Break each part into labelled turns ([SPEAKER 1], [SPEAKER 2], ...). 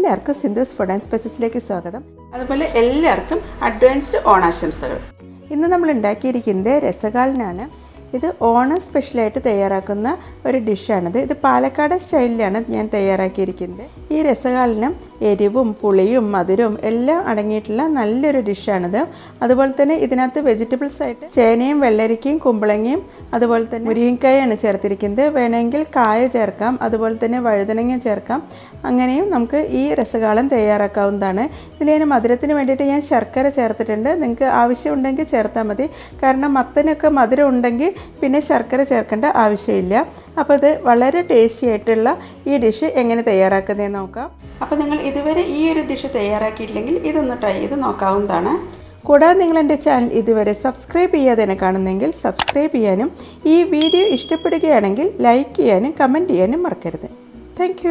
[SPEAKER 1] എല്ലാവർക്കും Sindhu's food and സ്പൈസസിലേക്ക് സ്വാഗതം
[SPEAKER 2] അതുപോലെ എല്ലാവർക്കും അഡ്വാൻസ്ഡ് ഓണാശംസകൾ
[SPEAKER 1] ഇന്ന് നമ്മൾ ഉണ്ടാക്കിയിരിക്കുന്നത് രസകാളിനാണ് ഇത് ഓണം സ്പെഷ്യലായിട്ട് തയ്യാറാക്കുന്ന ഒരു ഡിഷാണിത് ഇത് പാലക്കാട് സ്റ്റൈലിലാണ് ഞാൻ തയ്യാറാക്കിയിരിക്കുന്നത് ഈ രസകാളിനും എരിവും പുളിയും മധുരവും എല്ലാം അടങ്ങിയിട്ടുള്ള നല്ലൊരു ഡിഷാണിത് അതുപോലെ തന്നെ ഇതിനകത്ത് വെജിറ്റബിൾസ് ആയിട്ട് ചേനയും വെള്ളരിക്കയും കുമ്പളങ്ങയും അതുപോലെ തന്നെ മുരിങ്ങക്കായാണ് ചേർത്തിരിക്കുന്നത് വേണമെങ്കിൽ കായ ചേർക്കാം അതുപോലെ തന്നെ വഴുതനങ്ങ ചേർക്കാം അങ്ങനെയും നമുക്ക് ഈ രസകാലം തയ്യാറാക്കാവുന്നതാണ് ഇതിൽ ഞാൻ മധുരത്തിന് വേണ്ടിയിട്ട് ഞാൻ ശർക്കര ചേർത്തിട്ടുണ്ട് നിങ്ങൾക്ക് ആവശ്യമുണ്ടെങ്കിൽ ചേർത്താൽ മതി കാരണം മത്തനൊക്കെ മധുരം ഉണ്ടെങ്കിൽ പിന്നെ ശർക്കര ചേർക്കേണ്ട ആവശ്യമില്ല അപ്പോൾ ഇത് വളരെ ടേസ്റ്റി ആയിട്ടുള്ള ഈ ഡിഷ് എങ്ങനെ തയ്യാറാക്കുന്നതെന്ന് നോക്കാം
[SPEAKER 2] അപ്പോൾ നിങ്ങൾ ഇതുവരെ ഈ ഒരു ഡിഷ് തയ്യാറാക്കിയിട്ടില്ലെങ്കിൽ ഇതൊന്ന് ട്രൈ ചെയ്ത് നോക്കാവുന്നതാണ്
[SPEAKER 1] കൂടാതെ നിങ്ങൾ എൻ്റെ ചാനൽ ഇതുവരെ സബ്സ്ക്രൈബ് ചെയ്യാതെ കാണുന്നെങ്കിൽ സബ്സ്ക്രൈബ് ചെയ്യാനും ഈ വീഡിയോ ഇഷ്ടപ്പെടുകയാണെങ്കിൽ ലൈക്ക് ചെയ്യാനും കമൻറ്റ് ചെയ്യാനും മറക്കരുത് താങ്ക്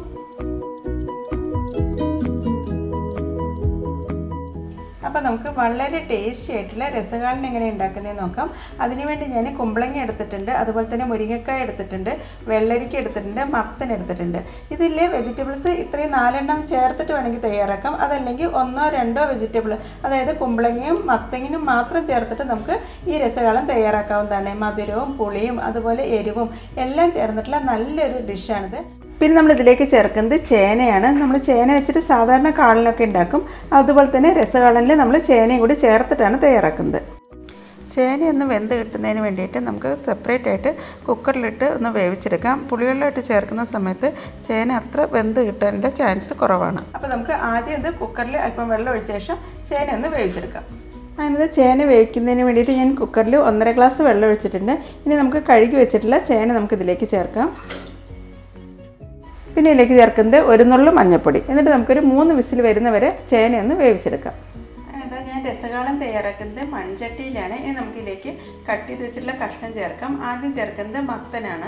[SPEAKER 1] അപ്പോൾ നമുക്ക് വളരെ ടേസ്റ്റി ആയിട്ടുള്ള രസകാളിന് എങ്ങനെ ഉണ്ടാക്കുന്നതെന്ന് നോക്കാം അതിനുവേണ്ടി ഞാൻ കുമ്പളങ്ങ എടുത്തിട്ടുണ്ട് അതുപോലെ തന്നെ മുരിങ്ങക്കായ എടുത്തിട്ടുണ്ട് വെള്ളരിക്ക എടുത്തിട്ടുണ്ട് മത്തൻ എടുത്തിട്ടുണ്ട് ഇതിലെ വെജിറ്റബിൾസ് ഇത്രയും നാലെണ്ണം ചേർത്തിട്ട് വേണമെങ്കിൽ തയ്യാറാക്കാം അതല്ലെങ്കിൽ ഒന്നോ രണ്ടോ വെജിറ്റബിൾ അതായത് കുമ്പളങ്ങയും മത്തങ്ങിനും മാത്രം ചേർത്തിട്ട് നമുക്ക് ഈ രസകാലം തയ്യാറാക്കാവുന്നതാണ് മധുരവും പുളിയും അതുപോലെ എരിവും എല്ലാം ചേർന്നിട്ടുള്ള നല്ലൊരു ഡിഷാണിത് പിന്നെ നമ്മൾ ഇതിലേക്ക് ചേർക്കുന്നത് ചേനയാണ് നമ്മൾ ചേന വെച്ചിട്ട് സാധാരണ കാളിനൊക്കെ ഉണ്ടാക്കും അതുപോലെ തന്നെ രസകാളനിൽ നമ്മൾ ചേനയും കൂടി ചേർത്തിട്ടാണ് തയ്യാറാക്കുന്നത് ചേന ഒന്ന് വെന്ത് കിട്ടുന്നതിന് വേണ്ടിയിട്ട് നമുക്ക് സെപ്പറേറ്റ് ആയിട്ട് കുക്കറിലിട്ട് ഒന്ന് വേവിച്ചെടുക്കാം പുളിവെള്ളമായിട്ട് ചേർക്കുന്ന സമയത്ത് ചേന അത്ര വെന്ത് കിട്ടാനുള്ള ചാൻസ് കുറവാണ് അപ്പോൾ നമുക്ക് ആദ്യം ഇത് കുക്കറിൽ അല്പം വെള്ളം ഒഴിച്ച ശേഷം ചേന ഒന്ന് വേവിച്ചെടുക്കാം അങ്ങനെ ചേന വേവിക്കുന്നതിന് വേണ്ടിയിട്ട് ഞാൻ കുക്കറിൽ ഒന്നര ഗ്ലാസ് വെള്ളം ഒഴിച്ചിട്ടുണ്ട് ഇനി നമുക്ക് കഴുകി വെച്ചിട്ടുള്ള ചേന നമുക്ക് ഇതിലേക്ക് ചേർക്കാം പിന്നെ ഇതിലേക്ക് ചേർക്കുന്നത് ഒരു നുള്ളു മഞ്ഞൾപ്പൊടി എന്നിട്ട് നമുക്കൊരു മൂന്ന് വിസിൽ വരുന്നവരെ ചേനയൊന്ന് വേവിച്ചെടുക്കാം അതാ ഞാൻ രസകാലം തയ്യാറാക്കുന്നത് മൺചട്ടിയിലാണ് ഇനി നമുക്കിതിലേക്ക് കട്ട് ചെയ്ത് വെച്ചിട്ടുള്ള കഷ്ണം ചേർക്കാം ആദ്യം ചേർക്കുന്നത് മത്തനാണ്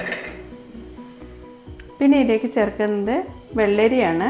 [SPEAKER 1] പിന്നെ ഇതിലേക്ക് ചേർക്കുന്നത് വെള്ളരിയാണ്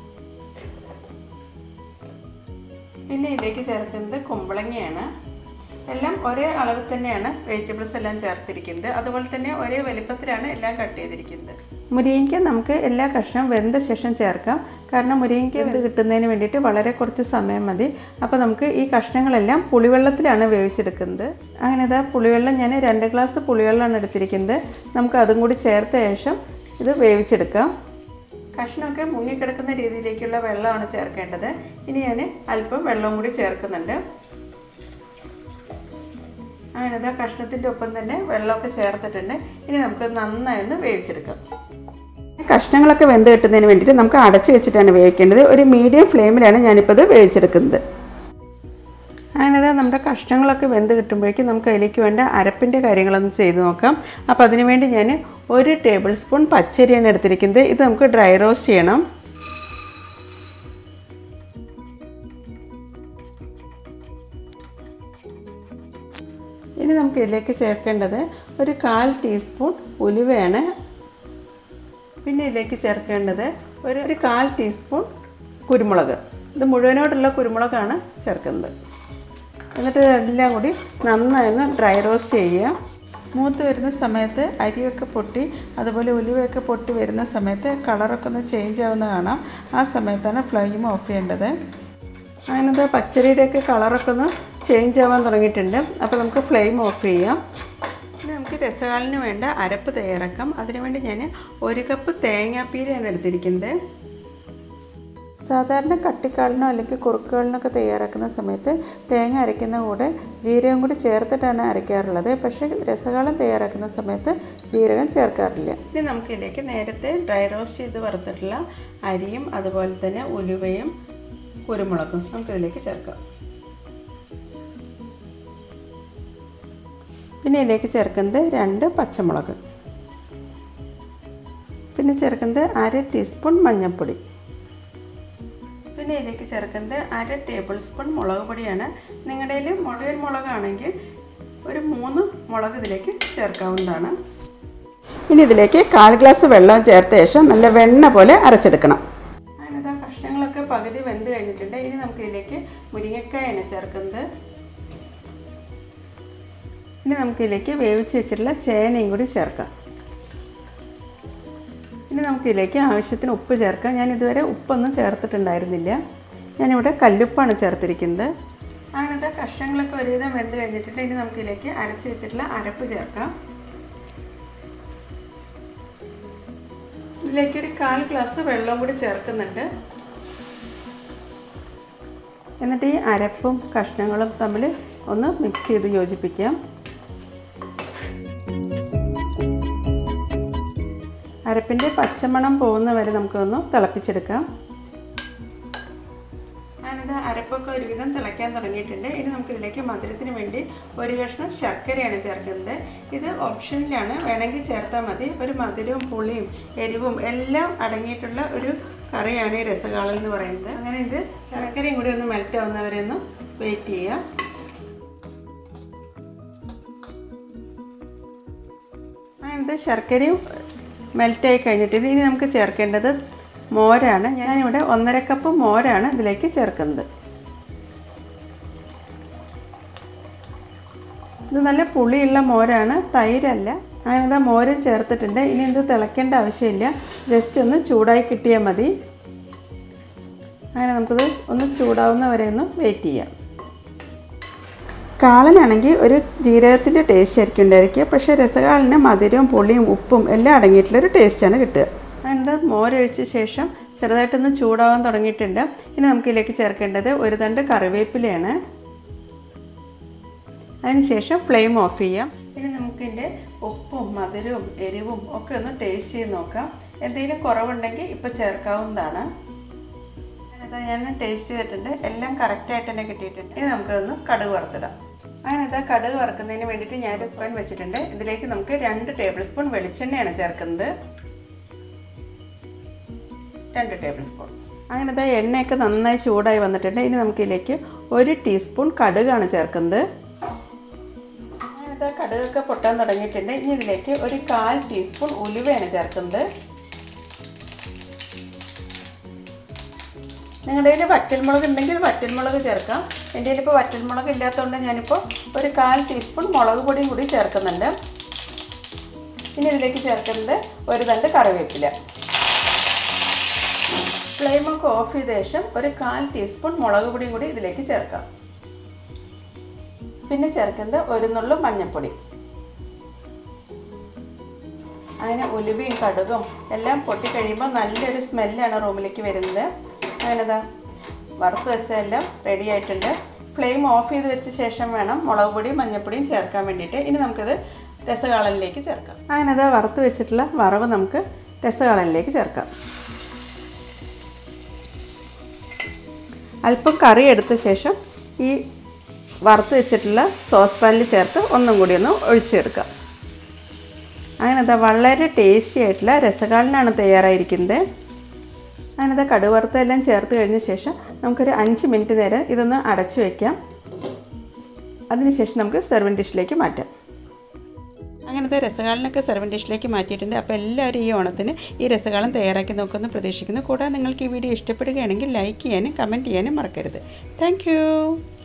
[SPEAKER 1] പിന്നെ ഇതിലേക്ക് ചേർക്കുന്നത് കുമ്പളങ്ങയാണ് എല്ലാം ഒരേ അളവിൽ തന്നെയാണ് വെജിറ്റബിൾസ് എല്ലാം ചേർത്തിരിക്കുന്നത് അതുപോലെ തന്നെ ഒരേ വലിപ്പത്തിലാണ് എല്ലാം കട്ട് ചെയ്തിരിക്കുന്നത് മുരിങ്ങയ്ക്ക നമുക്ക് എല്ലാ കഷ്ണവും വെന്ത ശേഷം ചേർക്കാം കാരണം മുരിങ്ങയ്ക്ക വെന്ത് കിട്ടുന്നതിന് വേണ്ടിയിട്ട് വളരെ കുറച്ച് സമയം മതി അപ്പോൾ നമുക്ക് ഈ കഷ്ണങ്ങളെല്ലാം പുളിവെള്ളത്തിലാണ് വേവിച്ചെടുക്കുന്നത് അങ്ങനെ ഇതാ പുളിവെള്ളം ഞാൻ രണ്ട് ഗ്ലാസ് പുളിവെള്ളമാണ് എടുത്തിരിക്കുന്നത് നമുക്ക് അതും കൂടി ചേർത്ത ശേഷം ഇത് വേവിച്ചെടുക്കാം കഷ്ണമൊക്കെ മുങ്ങിക്കിടക്കുന്ന രീതിയിലേക്കുള്ള വെള്ളമാണ് ചേർക്കേണ്ടത് ഇനി ഞാൻ അല്പം വെള്ളം കൂടി ചേർക്കുന്നുണ്ട് അങ്ങനെ ഇതാ കഷ്ണത്തിൻ്റെ ഒപ്പം തന്നെ വെള്ളമൊക്കെ ചേർത്തിട്ടുണ്ട് ഇനി നമുക്ക് നന്നായി ഒന്ന് വേവിച്ചെടുക്കാം കഷ്ണങ്ങളൊക്കെ വെന്ത് കിട്ടുന്നതിന് വേണ്ടിയിട്ട് നമുക്ക് അടച്ചു വെച്ചിട്ടാണ് വേവിക്കേണ്ടത് ഒരു മീഡിയം ഫ്ലെയിമിലാണ് ഞാനിപ്പോൾ ഇത് വേവിച്ചെടുക്കുന്നത് അങ്ങനെ നമ്മുടെ കഷ്ണങ്ങളൊക്കെ വെന്ത് കിട്ടുമ്പോഴേക്കും നമുക്ക് അതിലേക്ക് വേണ്ട അരപ്പിൻ്റെ കാര്യങ്ങളൊന്ന് ചെയ്ത് നോക്കാം അപ്പോൾ അതിനുവേണ്ടി ഞാൻ ഒരു ടേബിൾ സ്പൂൺ പച്ചരിയാണ് എടുത്തിരിക്കുന്നത് ഇത് നമുക്ക് ഡ്രൈ റോസ്റ്റ് ചെയ്യണം ഇനി നമുക്ക് ഇതിലേക്ക് ചേർക്കേണ്ടത് ഒരു കാൽ ടീസ്പൂൺ ഉലുവയാണ് പിന്നെ ഇതിലേക്ക് ചേർക്കേണ്ടത് ഒരു ഒരു കാൽ ടീസ്പൂൺ കുരുമുളക് ഇത് മുഴുവനോടുള്ള കുരുമുളകാണ് ചേർക്കുന്നത് എന്നിട്ട് ഇതെല്ലാം കൂടി നന്നായി ഒന്ന് ഡ്രൈ റോസ്റ്റ് ചെയ്യുക മൂത്ത് വരുന്ന സമയത്ത് അരിയൊക്കെ പൊട്ടി അതുപോലെ ഉലുവയൊക്കെ പൊട്ടി വരുന്ന സമയത്ത് കളറൊക്കെ ഒന്ന് ചേഞ്ച് ആവുന്ന കാണാം ആ സമയത്താണ് ഫ്ലെയിം ഓഫ് ചെയ്യേണ്ടത് അങ്ങനത്തെ പച്ചരിയുടെയൊക്കെ കളറൊക്കെ ഒന്ന് ചേഞ്ച് ആവാൻ തുടങ്ങിയിട്ടുണ്ട് അപ്പോൾ നമുക്ക് ഫ്ലെയിം ഓഫ് ചെയ്യാം ഇനി നമുക്ക് രസകാലിന് വേണ്ട അരപ്പ് തയ്യാറാക്കാം അതിനുവേണ്ടി ഞാൻ ഒരു കപ്പ് തേങ്ങാപ്പീരയാണ് എടുത്തിരിക്കുന്നത് സാധാരണ കട്ടിക്കാളിനോ അല്ലെങ്കിൽ കുറുക്കുകളിനൊക്കെ തയ്യാറാക്കുന്ന സമയത്ത് തേങ്ങ അരയ്ക്കുന്ന കൂടെ ജീരകം കൂടി ചേർത്തിട്ടാണ് അരയ്ക്കാറുള്ളത് പക്ഷേ രസകാലം തയ്യാറാക്കുന്ന സമയത്ത് ജീരകം ചേർക്കാറില്ല ഇനി നമുക്കിതിലേക്ക് നേരത്തെ ഡ്രൈ റോസ്റ്റ് ചെയ്ത് വറുത്തിട്ടുള്ള അരിയും അതുപോലെ തന്നെ ഉലുവയും കുരുമുളകും നമുക്കിതിലേക്ക് ചേർക്കാം പിന്നെ ഇതിലേക്ക് ചേർക്കുന്നത് രണ്ട് പച്ചമുളക് പിന്നെ ചേർക്കുന്നത് അര ടീസ്പൂൺ മഞ്ഞൾപ്പൊടി പിന്നെ ഇതിലേക്ക് ചേർക്കുന്നത് അര ടേബിൾ സ്പൂൺ മുളക് പൊടിയാണ് നിങ്ങളുടെ കയ്യിൽ മുളകൻ മുളകാണെങ്കിൽ ഒരു മൂന്ന് മുളക് ഇതിലേക്ക് ചേർക്കാവുന്നതാണ് ഇനി ഇതിലേക്ക് കാൽ ഗ്ലാസ് വെള്ളം ചേർത്ത ശേഷം നല്ല വെണ്ണ പോലെ അരച്ചെടുക്കണം അതിനകത്ത് കഷ്ണങ്ങളൊക്കെ പകുതി വെന്ത് കഴിഞ്ഞിട്ടുണ്ട് ഇനി നമുക്ക് ഇതിലേക്ക് മുരിങ്ങക്കായാണ് ചേർക്കുന്നത് ഇനി നമുക്കിതിലേക്ക് വേവിച്ച് വെച്ചിട്ടുള്ള ചേനയും കൂടി ചേർക്കാം ഇനി ഇനി നമുക്കിതിലേക്ക് ആവശ്യത്തിന് ഉപ്പ് ചേർക്കാം ഞാൻ ഇതുവരെ ഉപ്പൊന്നും ചേർത്തിട്ടുണ്ടായിരുന്നില്ല ഞാനിവിടെ കല്ലുപ്പാണ് ചേർത്തിരിക്കുന്നത് അങ്ങനത്തെ കഷ്ണങ്ങളൊക്കെ ഒരുവിധം വെന്ത് കഴിഞ്ഞിട്ടുണ്ട് ഇനി നമുക്കിതിലേക്ക് അരച്ച് വെച്ചിട്ടുള്ള അരപ്പ് ചേർക്കാം ഇതിലേക്ക് ഒരു കാൽ ഗ്ലാസ് വെള്ളവും കൂടി ചേർക്കുന്നുണ്ട് എന്നിട്ട് ഈ അരപ്പും കഷ്ണങ്ങളും തമ്മിൽ ഒന്ന് മിക്സ് ചെയ്ത് യോജിപ്പിക്കാം അരപ്പിൻ്റെ പച്ചമണം പോകുന്ന വരെ നമുക്കൊന്ന് തിളപ്പിച്ചെടുക്കാം ഞാനിത് അരപ്പൊക്കെ ഒരുവിധം തിളയ്ക്കാൻ തുടങ്ങിയിട്ടുണ്ട് ഇനി നമുക്കിതിലേക്ക് മധുരത്തിന് വേണ്ടി ഒരു കഷ്ണം ശർക്കരയാണ് ചേർക്കുന്നത് ഇത് ഓപ്ഷനിലാണ് വേണമെങ്കിൽ ചേർത്താൽ മതി ഒരു മധുരവും പുളിയും എരിവും എല്ലാം അടങ്ങിയിട്ടുള്ള ഒരു കറിയാണ് ഈ രസകാളൻ എന്ന് പറയുന്നത് അങ്ങനെ ഇത് ശർക്കരയും കൂടി ഒന്ന് മെൽറ്റ് ആവുന്നവരെ ഒന്ന് വെയിറ്റ് ചെയ്യാം ഇത് ശർക്കരയും മെൽറ്റായി കഴിഞ്ഞിട്ട് ഇനി നമുക്ക് ചേർക്കേണ്ടത് മോരാണ് ഞാനിവിടെ ഒന്നര കപ്പ് മോരാണ് ഇതിലേക്ക് ചേർക്കുന്നത് ഇത് നല്ല പുളിയുള്ള മോരാണ് തൈരല്ല അങ്ങനത്തെ മോരും ചേർത്തിട്ടുണ്ട് ഇനി ഇത് തിളയ്ക്കേണ്ട ആവശ്യമില്ല ജസ്റ്റ് ഒന്ന് ചൂടായി കിട്ടിയാൽ മതി അങ്ങനെ നമുക്കിത് ഒന്ന് ചൂടാവുന്ന വരെ ഒന്ന് വെയിറ്റ് ചെയ്യാം കാളനാണെങ്കിൽ ഒരു ജീരകത്തിൻ്റെ ടേസ്റ്റ് ആയിരിക്കും ഉണ്ടായിരിക്കുക പക്ഷേ രസകാളിന് മധുരവും പുളിയും ഉപ്പും എല്ലാം അടങ്ങിയിട്ടുള്ളൊരു ടേസ്റ്റാണ് കിട്ടുക അതിൻ്റെ മോരൊഴിച്ച ശേഷം ചെറുതായിട്ടൊന്ന് ചൂടാവാൻ തുടങ്ങിയിട്ടുണ്ട് ഇനി നമുക്ക് ഇതിലേക്ക് ചേർക്കേണ്ടത് ഒരു തണ്ട് കറിവേപ്പിലയാണ് അതിനുശേഷം ഫ്ലെയിം ഓഫ് ചെയ്യാം ഇനി നമുക്കിതിൻ്റെ ഉപ്പും മധുരവും എരിവും ഒക്കെ ഒന്ന് ടേസ്റ്റ് ചെയ്ത് നോക്കാം എന്തെങ്കിലും കുറവുണ്ടെങ്കിൽ ഇപ്പോൾ ചേർക്കാവുന്നതാണ് ഞാനിതാ ഞാൻ ടേസ്റ്റ് ചെയ്തിട്ടുണ്ട് എല്ലാം കറക്റ്റായിട്ട് തന്നെ കിട്ടിയിട്ടുണ്ട് ഇനി നമുക്കതൊന്ന് കടുക് വറുത്തിടാം അങ്ങനെ ഇതാ കടുക് വറുക്കുന്നതിന് വേണ്ടിയിട്ട് ഞാനൊരു സ്പൂൺ വെച്ചിട്ടുണ്ട് ഇതിലേക്ക് നമുക്ക് രണ്ട് ടേബിൾ സ്പൂൺ വെളിച്ചെണ്ണയാണ് ചേർക്കുന്നത് രണ്ട് ടേബിൾ സ്പൂൺ അങ്ങനെ ഇതാ എണ്ണയൊക്കെ നന്നായി ചൂടായി വന്നിട്ടുണ്ട് ഇനി നമുക്കിതിലേക്ക് ഒരു ടീസ്പൂൺ കടുകാണ് ചേർക്കുന്നത് അങ്ങനെ ഇതാ കടുകൊക്കെ പൊട്ടാൻ തുടങ്ങിയിട്ടുണ്ട് ഇനി ഇതിലേക്ക് ഒരു കാൽ ടീസ്പൂൺ ഉലുവയാണ് ചേർക്കുന്നത് നിങ്ങളുടെ കയ്യിൽ വറ്റൽമുളക് ഉണ്ടെങ്കിൽ വറ്റൽമുളക് ചേർക്കാം എൻ്റെ കയ്യിലിപ്പോൾ വറ്റൽമുളക് ഇല്ലാത്തതുകൊണ്ട് ഞാനിപ്പോൾ ഒരു കാൽ ടീസ്പൂൺ മുളക് പൊടിയും കൂടി ചേർക്കുന്നുണ്ട് ഇനി ഇതിലേക്ക് ചേർക്കുന്നത് ഒരു തണ്ട് കറിവേപ്പില ഫ്ലെയിമൊക്കെ ഓഫ് ചെയ്ത ശേഷം ഒരു കാൽ ടീസ്പൂൺ മുളക് പൊടിയും കൂടി ഇതിലേക്ക് ചേർക്കാം പിന്നെ ചേർക്കുന്നത് ഒരു നുള്ളു മഞ്ഞൾപ്പൊടി അങ്ങനെ ഉലുവയും കടുകും എല്ലാം പൊട്ടിക്കഴിയുമ്പോൾ നല്ലൊരു സ്മെല്ലാണ് റൂമിലേക്ക് വരുന്നത് അങ്ങനെതാ വറുത്ത് വെച്ചതെല്ലാം റെഡി ആയിട്ടുണ്ട് ഫ്ലെയിം ഓഫ് ചെയ്ത് വെച്ച ശേഷം വേണം മുളക് പൊടിയും മഞ്ഞൾപ്പൊടിയും ചേർക്കാൻ വേണ്ടിയിട്ട് ഇനി നമുക്കത് രസകാളനിലേക്ക് ചേർക്കാം അങ്ങനെതാ വറുത്ത് വെച്ചിട്ടുള്ള വറവ് നമുക്ക് രസകാളനിലേക്ക് ചേർക്കാം അല്പം കറി എടുത്ത ശേഷം ഈ വറുത്ത് വെച്ചിട്ടുള്ള സോസ് പാനിൽ ചേർത്ത് ഒന്നും കൂടി ഒന്ന് ഒഴിച്ചെടുക്കാം അങ്ങനത്തെ വളരെ ടേസ്റ്റി ആയിട്ടുള്ള രസകാളിനാണ് തയ്യാറായിരിക്കുന്നത് അങ്ങനത്തെ കടുവറുത്തെല്ലാം ചേർത്ത് കഴിഞ്ഞ ശേഷം നമുക്കൊരു അഞ്ച് മിനിറ്റ് നേരം ഇതൊന്ന് അടച്ചു വയ്ക്കാം അതിനുശേഷം നമുക്ക് സെർവിങ് ഡിഷിലേക്ക് മാറ്റാം അങ്ങനത്തെ രസകാളിനൊക്കെ സെർവിങ് ഡിഷിലേക്ക് മാറ്റിയിട്ടുണ്ട് അപ്പോൾ എല്ലാവരും ഈ ഓണത്തിന് ഈ രസകാലം തയ്യാറാക്കി നോക്കുമെന്ന് പ്രതീക്ഷിക്കുന്നു കൂടാതെ നിങ്ങൾക്ക് ഈ വീഡിയോ ഇഷ്ടപ്പെടുകയാണെങ്കിൽ ലൈക്ക് ചെയ്യാനും കമൻറ്റ് ചെയ്യാനും മറക്കരുത് താങ്ക്